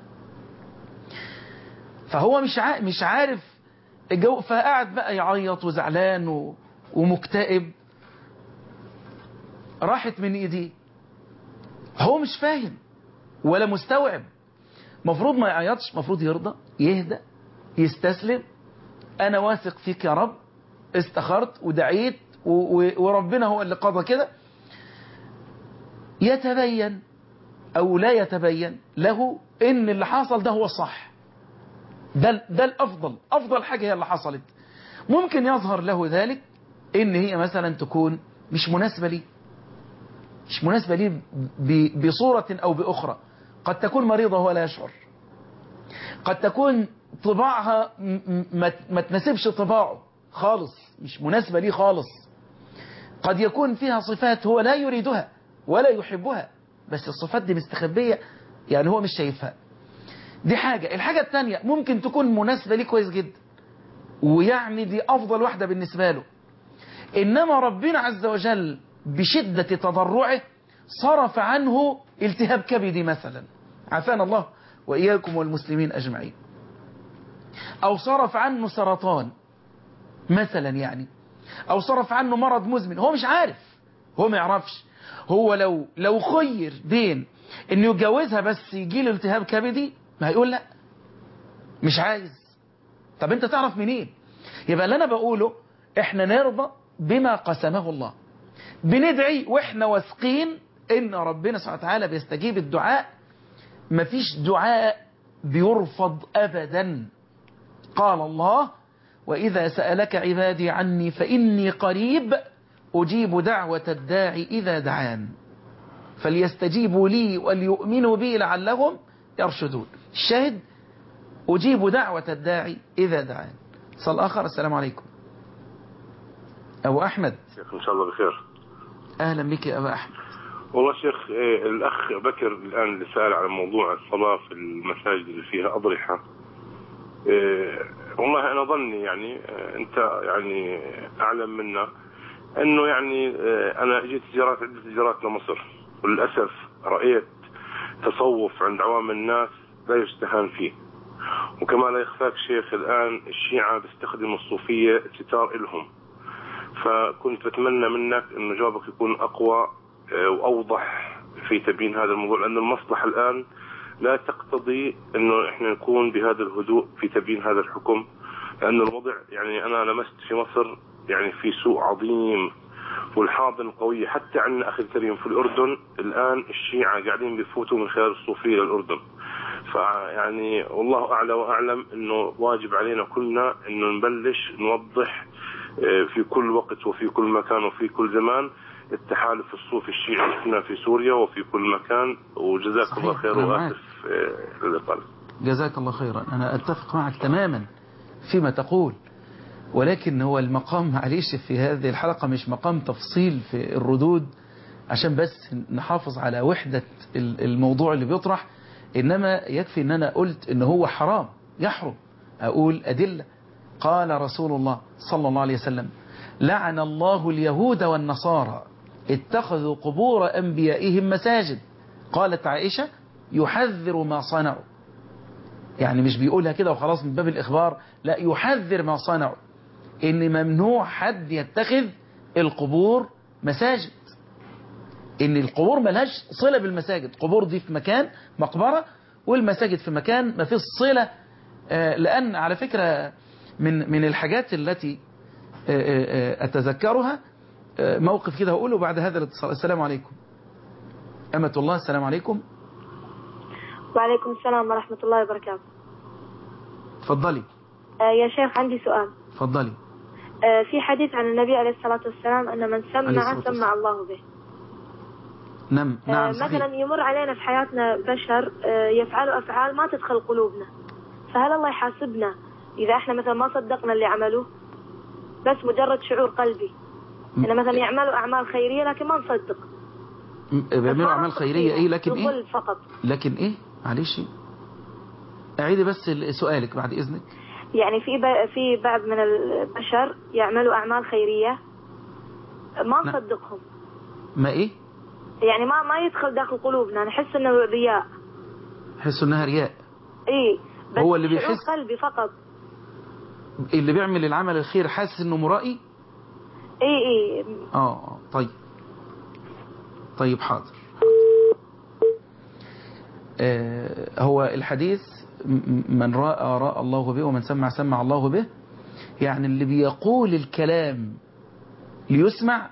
S1: فهو مش عارف مش عارف الجو فقعد بقى يعيط وزعلان و... ومكتئب راحت من ايديه هو مش فاهم ولا مستوعب مفروض ما يعيطش مفروض يرضى يهدى يستسلم انا واثق فيك يا رب استخرت ودعيت و... و... وربنا هو اللي قضى كده يتبين او لا يتبين له ان اللي حصل ده هو الصح ده ده الافضل افضل حاجه هي اللي حصلت ممكن يظهر له ذلك ان هي مثلا تكون مش مناسبه ليه مش مناسبه ليه ب- بصوره او باخرى قد تكون مريضه وهو لا يشعر قد تكون طباعها م- م- ما ما تناسبش طباعه خالص مش مناسبه ليه خالص قد يكون فيها صفات هو لا يريدها ولا يحبها بس الصفات دي مستخبيه يعني هو مش شايفها دي حاجة الحاجة التانية ممكن تكون مناسبة ليه كويس جدا ويعني دي أفضل واحدة بالنسبة له إنما ربنا عز وجل بشدة تضرعه صرف عنه التهاب كبدي مثلا عافانا الله وإياكم والمسلمين أجمعين أو صرف عنه سرطان مثلا يعني أو صرف عنه مرض مزمن هو مش عارف هو ما يعرفش هو لو لو خير بين انه يتجوزها بس يجي له التهاب كبدي ما هيقول لا مش عايز طب انت تعرف منين يبقى اللي انا بقوله احنا نرضى بما قسمه الله بندعي واحنا واثقين إن ربنا سبحانه وتعالى بيستجيب الدعاء مفيش دعاء بيرفض أبدا قال الله وإذا سألك عبادي عني فإني قريب أجيب دعوة الداعي إذا دعان فليستجيبوا لي وليؤمنوا بي لعلهم يرشدون الشاهد أجيب دعوة الداعي إذا دعان صل آخر السلام عليكم أبو أحمد
S8: شيخ ان شاء الله بخير
S1: أهلا بك يا أبا أحمد
S8: والله شيخ إيه، الاخ بكر الان اللي سال على موضوع الصلاه في المساجد اللي فيها اضرحه إيه، والله انا ظني يعني آه، انت يعني اعلم منا انه يعني آه، انا جيت زيارات عده زيارات لمصر وللاسف رايت تصوف عند عوام الناس لا يستهان فيه وكما لا يخفاك شيخ الان الشيعه بيستخدموا الصوفيه ستار الهم فكنت بتمنى منك انه جوابك يكون اقوى آه، واوضح في تبيين هذا الموضوع لان المصلحه الان لا تقتضي انه احنا نكون بهذا الهدوء في تبيين هذا الحكم لان الوضع يعني انا لمست في مصر يعني في سوء عظيم والحاضنه قويه حتى عندنا اخي الكريم في الاردن الان الشيعه قاعدين بيفوتوا من خلال الصوفيه للاردن فيعني والله اعلى واعلم انه واجب علينا كلنا انه نبلش نوضح آه، في كل وقت وفي كل مكان وفي كل زمان التحالف الصوفي الشيعي هنا في سوريا وفي كل مكان وجزاك
S1: صحيح،
S8: الله خير
S1: أنا معك.
S8: واسف آه، للاطاله
S1: جزاك الله خيرا أنا أتفق معك تماما فيما تقول ولكن هو المقام معلش في هذه الحلقة مش مقام تفصيل في الردود عشان بس نحافظ على وحدة ال- الموضوع اللي بيطرح إنما يكفي إن أنا قلت إن هو حرام يحرم أقول أدلة قال رسول الله صلى الله عليه وسلم لعن الله اليهود والنصارى اتخذوا قبور أنبيائهم مساجد قالت عائشة يحذر ما صنعوا يعني مش بيقولها كده وخلاص من باب الإخبار لا يحذر ما صنعوا إن ممنوع حد يتخذ القبور مساجد إن القبور ملهاش صلة بالمساجد قبور دي في مكان مقبرة والمساجد في مكان ما فيش صلة آه، لأن على فكرة من من الحاجات التي آه، آه، آه، أتذكرها آه، موقف كده هقوله بعد هذا الاتصال السلام عليكم أمة الله السلام عليكم
S3: وعليكم السلام ورحمة الله وبركاته
S1: اتفضلي
S3: آه يا شيخ عندي سؤال
S1: اتفضلي
S3: آه في حديث عن النبي عليه الصلاة والسلام أن من
S1: عليه
S3: سمع
S1: الصلاة
S3: سمع الله به
S1: نعم
S3: آه
S1: نعم صحيح
S3: مثلا يمر علينا في حياتنا بشر آه يفعلوا أفعال ما تدخل قلوبنا فهل الله يحاسبنا إذا احنا مثلا ما صدقنا اللي عملوه بس مجرد شعور قلبي إن مثلا يعملوا أعمال خيرية لكن ما نصدق
S1: م- بيعملوا
S3: بس ما
S1: أعمال
S3: نثق
S1: خيرية
S3: فيهم.
S1: إيه لكن إيه
S3: نضل فقط
S1: لكن إيه معلش أعيدي بس ال- سؤالك بعد إذنك
S3: يعني في ب... في بعض من البشر يعملوا أعمال خيرية ما
S1: نعم.
S3: نصدقهم
S1: ما إيه
S3: يعني ما ما يدخل داخل قلوبنا نحس انه رياء
S1: حسوا إنها رياء
S3: اي بس
S1: هو اللي
S3: شعور
S1: بيحس-
S3: قلبي فقط
S1: اللي بيعمل العمل الخير حاسس إنه مرائي
S3: اي اي
S1: آه آه، طيب طيب حاضر آه هو الحديث م- م- من رأى رأى الله به ومن سمع سمع الله به يعني اللي بيقول الكلام ليسمع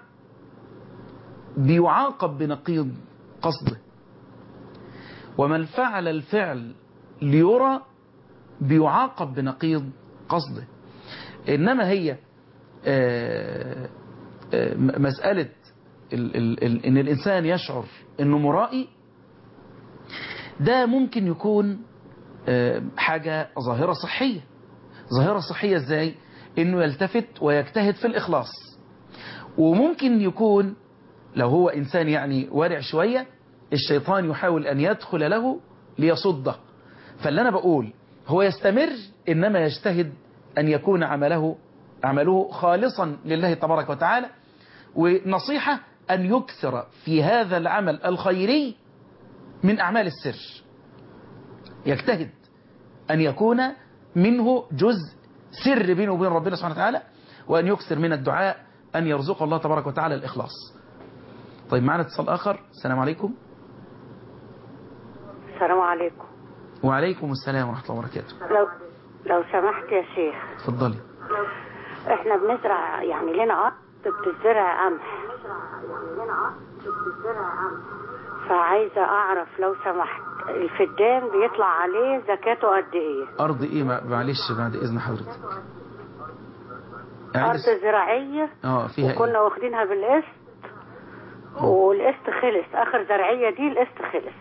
S1: بيعاقب بنقيض قصده ومن فعل الفعل ليرى بيعاقب بنقيض قصده إنما هي آه، آه، م- مسألة ال ال ال إن الإنسان يشعر إنه مرائي ده ممكن يكون آه، حاجة ظاهرة صحية ظاهرة صحية إزاي إنه يلتفت ويجتهد في الإخلاص وممكن يكون لو هو إنسان يعني وارع شوية الشيطان يحاول أن يدخل له ليصده فاللي أنا بقول هو يستمر إنما يجتهد أن يكون عمله عمله خالصا لله تبارك وتعالى ونصيحة أن يكثر في هذا العمل الخيري من أعمال السر يجتهد أن يكون منه جزء سر بينه وبين ربنا سبحانه وتعالى وأن يكثر من الدعاء أن يرزق الله تبارك وتعالى الإخلاص طيب معنا اتصال آخر السلام عليكم
S9: السلام عليكم
S1: وعليكم السلام ورحمة الله وبركاته
S9: لو لو سمحت يا شيخ
S1: اتفضلي
S9: احنا بنزرع يعني لنا ارض بتزرع قمح فعايزة أعرف لو سمحت الفدان بيطلع عليه زكاته قد إيه؟
S1: أرض إيه مع- معلش بعد إذن حضرتك
S9: أرض زراعية
S1: اه فيها
S9: وكنا
S1: إيه؟
S9: واخدينها بالقسط والقسط خلص آخر زرعية دي القسط خلص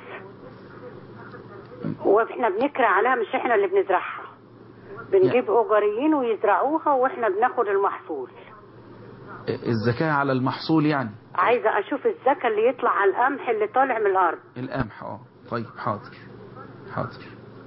S9: واحنا بنكرى عليها مش احنا اللي بنزرعها بنجيب أجاريين ويزرعوها واحنا بناخد المحصول
S1: الزكاة على المحصول يعني
S9: عايزة أشوف الزكاة اللي يطلع على القمح اللي طالع من الأرض
S1: القمح اه طيب حاضر حاضر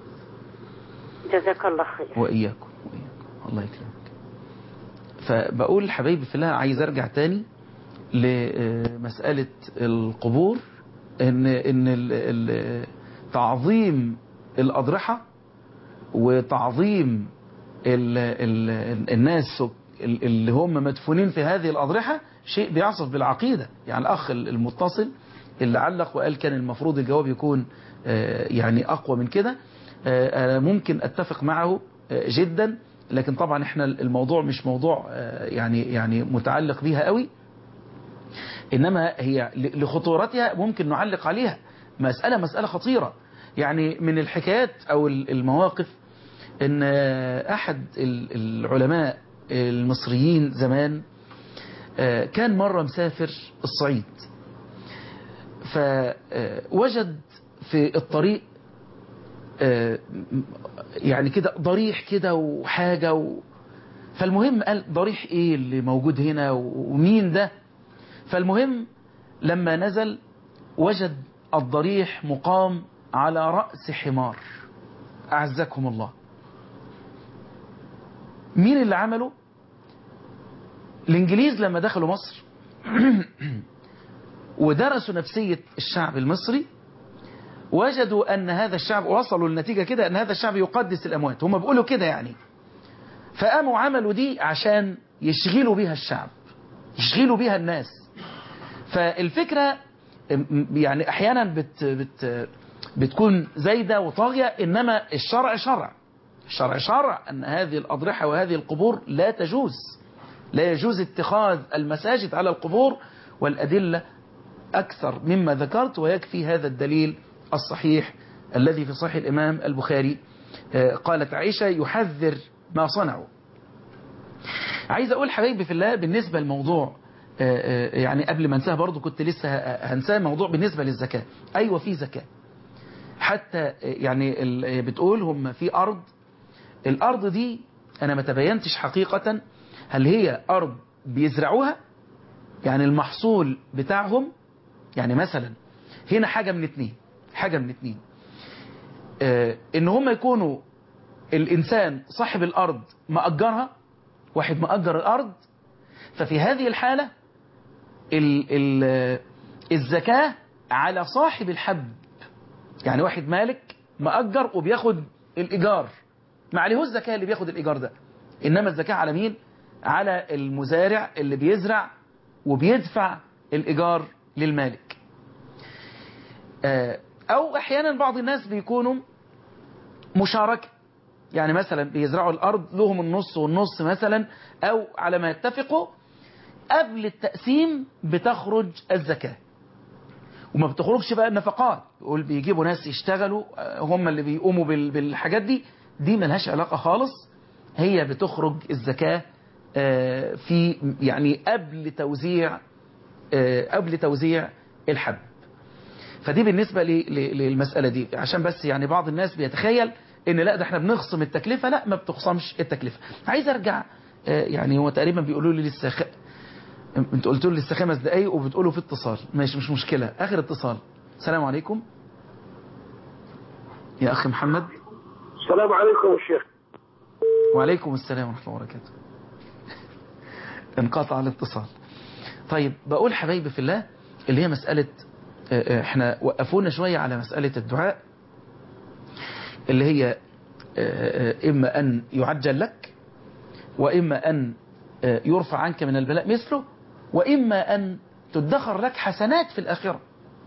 S9: جزاك الله خير
S1: وإياكم وإياكم الله يكرمك فبقول حبايبي في الله عايز أرجع تاني لمسألة القبور إن إن ال- ال- تعظيم الأضرحة وتعظيم ال ال الناس اللي هم مدفونين في هذه الأضرحة شيء بيعصف بالعقيدة يعني الأخ المتصل اللي علق وقال كان المفروض الجواب يكون آه، يعني أقوى من كده آه، أنا ممكن أتفق معه آه، جدا لكن طبعا احنا الموضوع مش موضوع آه، يعني يعني متعلق بيها قوي إنما هي ل- لخطورتها ممكن نعلق عليها مسألة مسألة خطيرة يعني من الحكايات أو ال- المواقف إن آه، أحد ال- العلماء المصريين زمان آه، كان مرة مسافر الصعيد فوجد في الطريق آه، يعني كده ضريح كده وحاجة و... فالمهم قال ضريح ايه اللي موجود هنا ومين ده فالمهم لما نزل وجد الضريح مقام على رأس حمار أعزكم الله مين اللي عمله الإنجليز لما دخلوا مصر ودرسوا نفسية الشعب المصري وجدوا أن هذا الشعب وصلوا للنتيجة كده أن هذا الشعب يقدس الأموات هم بيقولوا كده يعني فقاموا عملوا دي عشان يشغلوا بيها الشعب يشغلوا بيها الناس فالفكرة يعني أحيانا بت بت بتكون زايدة وطاغية إنما الشرع شرع الشرع شرع أن هذه الأضرحة وهذه القبور لا تجوز لا يجوز اتخاذ المساجد على القبور والأدلة أكثر مما ذكرت ويكفي هذا الدليل الصحيح الذي في صحيح الإمام البخاري آه، قالت عائشة يحذر ما صنعوا عايز أقول حبايبي في الله بالنسبة للموضوع آه، آه، يعني قبل ما انساه برضو كنت لسه ه- هنساه موضوع بالنسبة للزكاة أيوة في زكاة حتى آه، يعني ال- آه، بتقول هم في أرض الأرض دي أنا ما تبينتش حقيقة هل هي أرض بيزرعوها يعني المحصول بتاعهم يعني مثلا هنا حاجة من اتنين حاجة من اتنين آه ان هم يكونوا الانسان صاحب الارض مأجرها واحد مأجر الارض ففي هذه الحالة ال ال الزكاة على صاحب الحب يعني واحد مالك مأجر وبياخد الإيجار ما عليهوش الزكاة اللي بياخد الإيجار ده إنما الزكاة على مين على المزارع اللي بيزرع وبيدفع الإيجار للمالك آه، أو أحيانا بعض الناس بيكونوا مشاركة يعني مثلا بيزرعوا الأرض لهم النص والنص مثلا أو على ما يتفقوا قبل التقسيم بتخرج الزكاة وما بتخرجش بقى النفقات يقول بيجيبوا ناس يشتغلوا آه، هم اللي بيقوموا بال- بالحاجات دي دي ملهاش علاقة خالص هي بتخرج الزكاة آه، في يعني قبل توزيع آه، قبل توزيع الحب فدي بالنسبة ل- ل- للمسألة دي عشان بس يعني بعض الناس بيتخيل ان لا ده احنا بنخصم التكلفة لا ما بتخصمش التكلفة عايز ارجع آه، يعني هو تقريبا بيقولوا لي لسه خ... انتوا قلتوا لي لسه خمس دقايق وبتقولوا في اتصال ماشي مش مشكلة اخر اتصال السلام عليكم يا اخي محمد
S10: السلام عليكم الشيخ
S1: وعليكم السلام ورحمة الله وبركاته انقطع الاتصال طيب بقول حبايبي في الله اللي هي مسألة آه، آه، احنا وقفونا شوية على مسألة الدعاء اللي هي آه، آه، إما أن يعجل لك وإما أن آه، يرفع عنك من البلاء مثله وإما أن تدخر لك حسنات في الآخرة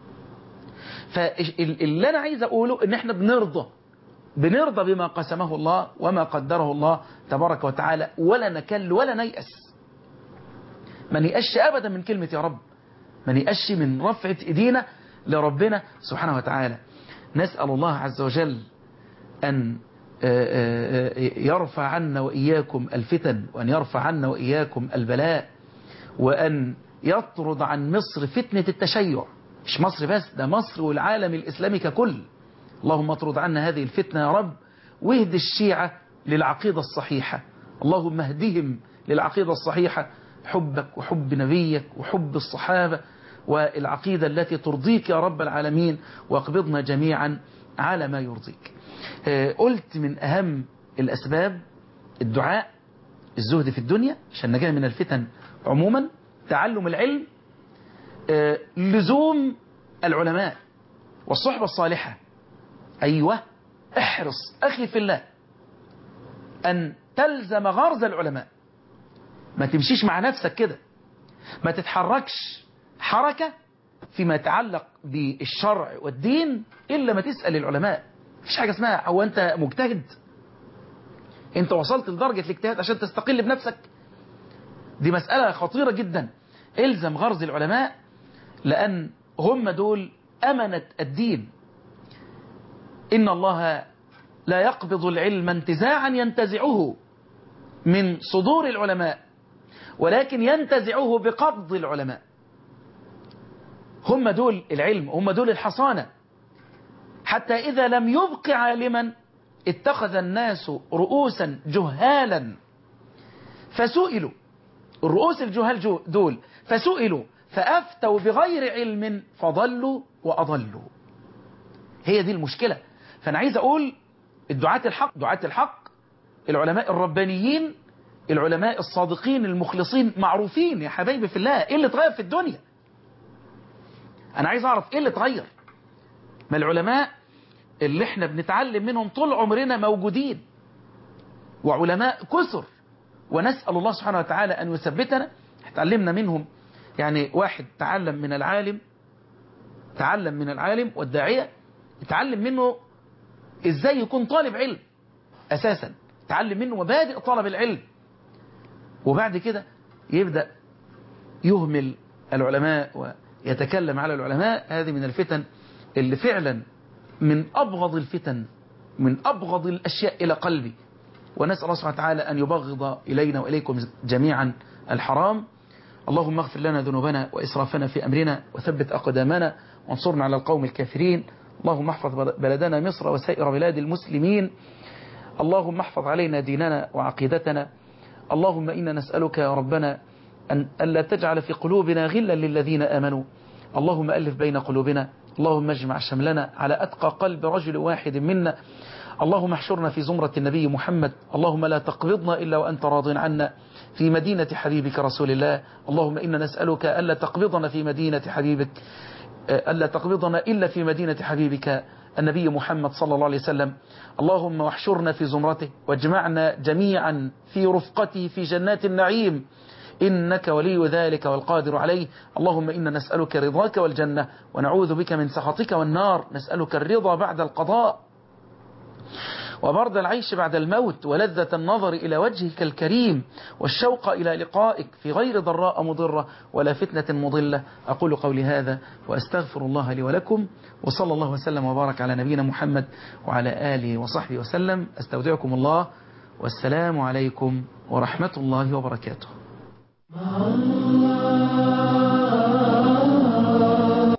S1: فاللي أنا عايز أقوله إن احنا بنرضى بنرضى بما قسمه الله وما قدره الله تبارك وتعالى ولا نكل ولا نيأس ما نيأسش أبدا من كلمة يا رب ما نيأش من رفعة ايدينا لربنا سبحانه وتعالى نسأل الله عز وجل أن يرفع عنا وإياكم الفتن وأن يرفع عنا وإياكم البلاء وأن يطرد عن مصر فتنة التشيع مش مصر بس ده مصر والعالم الإسلامي ككل اللهم اطرد عنا هذه الفتنة يا رب واهد الشيعة للعقيدة الصحيحة اللهم اهدهم للعقيدة الصحيحة حبك وحب نبيك وحب الصحابة والعقيدة التي ترضيك يا رب العالمين واقبضنا جميعا على ما يرضيك قلت من أهم الأسباب الدعاء الزهد في الدنيا عشان نجاه من الفتن عموما تعلم العلم لزوم العلماء والصحبة الصالحة أيوة احرص أخي في الله أن تلزم غرز العلماء ما تمشيش مع نفسك كده ما تتحركش حركة فيما يتعلق بالشرع والدين إلا ما تسأل العلماء مفيش حاجة اسمها هو أنت مجتهد أنت وصلت لدرجة الاجتهاد عشان تستقل بنفسك دي مسألة خطيرة جدا الزم غرز العلماء لأن هم دول أمنة الدين إن الله لا يقبض العلم انتزاعا ينتزعه من صدور العلماء ولكن ينتزعه بقبض العلماء هم دول العلم هم دول الحصانة حتى إذا لم يبق عالما اتخذ الناس رؤوسا جهالا فسئلوا الرؤوس الجهال دول فسئلوا فأفتوا بغير علم فضلوا وأضلوا هي دي المشكلة فأنا عايز أقول الدعاة الحق دعاة الحق العلماء الربانيين العلماء الصادقين المخلصين معروفين يا حبايبي في الله ايه اللي اتغير في الدنيا انا عايز اعرف ايه اللي اتغير ما العلماء اللي احنا بنتعلم منهم طول عمرنا موجودين وعلماء كثر ونسأل الله سبحانه وتعالى أن يثبتنا اتعلمنا منهم يعني واحد تعلم من العالم تعلم من العالم والداعية اتعلم منه ازاي يكون طالب علم اساسا تعلم منه مبادئ طلب العلم وبعد كده يبدأ يهمل العلماء ويتكلم على العلماء هذه من الفتن اللي فعلا من أبغض الفتن من أبغض الأشياء إلى قلبي ونسأل الله سبحانه وتعالى أن يبغض إلينا وإليكم جميعا الحرام اللهم اغفر لنا ذنوبنا وإسرافنا في أمرنا وثبت أقدامنا وانصرنا على القوم الكافرين اللهم احفظ بلدنا مصر وسائر بلاد المسلمين اللهم احفظ علينا ديننا وعقيدتنا اللهم إنا نسألك يا ربنا أن ألا تجعل في قلوبنا غلا للذين آمنوا اللهم ألف بين قلوبنا اللهم اجمع شملنا على أتقى قلب رجل واحد منا اللهم احشرنا في زمرة النبي محمد اللهم لا تقبضنا إلا وأنت راض عنا في مدينة حبيبك رسول الله اللهم إنا نسألك ألا تقبضنا في مدينة حبيبك ألا تقبضنا إلا في مدينة حبيبك النبي محمد صلى الله عليه وسلم اللهم واحشرنا في زمرته واجمعنا جميعا في رفقته في جنات النعيم إنك ولي ذلك والقادر عليه اللهم إنا نسألك رضاك والجنة ونعوذ بك من سخطك والنار نسألك الرضا بعد القضاء وبرد العيش بعد الموت ولذة النظر إلى وجهك الكريم والشوق إلى لقائك في غير ضراء مضرة ولا فتنة مضلة أقول قولي هذا وأستغفر الله لي ولكم وصلى الله وسلم وبارك على نبينا محمد وعلى آله وصحبه وسلم أستودعكم الله والسلام عليكم ورحمة الله وبركاته